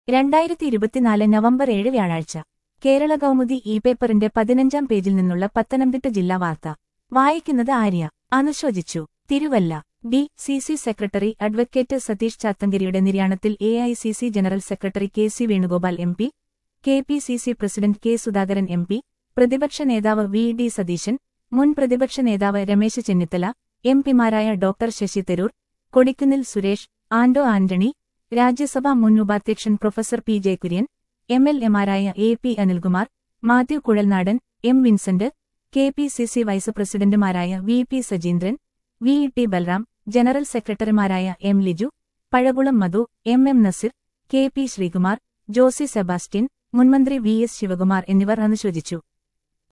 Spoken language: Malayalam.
രണ്ടായിരത്തി ഇരുപത്തിനാല് നവംബർ ഏഴ് വ്യാഴാഴ്ച കേരള കൗമുദി ഇ പേപ്പറിന്റെ പതിനഞ്ചാം പേജിൽ നിന്നുള്ള പത്തനംതിട്ട ജില്ലാ വാർത്ത വായിക്കുന്നത് ആര്യ അനുശോചിച്ചു Thiruvalla D C C secretary advocate Satheesh ചാത്തങ്കരിയുടെ നിര്യാണത്തിൽ A I C C general secretary K C Venugopal M P K P C C president K Sudhakaran M P പ്രതിപക്ഷ നേതാവ് വി ഡി സതീശൻ മുൻ പ്രതിപക്ഷ നേതാവ് രമേശ് ചെന്നിത്തല എം പിമാരായ ഡോക്ടർ ശശി തരൂർ കൊടിക്കുന്നിൽ സുരേഷ് ആന്റോ ആന്റണി രാജ്യസഭാ മുൻ ഉപാധ്യക്ഷൻ professor P Jayakurian M L എമാരായ A P Anilkumar Mathew Kuzhalnadan M Vincent K P C C vice പ്രസിഡന്റുമാരായ V P Sajeendran V T Balram general സെക്രട്ടറിമാരായ M Liju Pazhakulam Madhu M M Nasir K P Sreekumar Josy Sebastian മുൻമന്ത്രി വി എസ് ശിവകുമാർ എന്നിവർ അനുശോചിച്ചു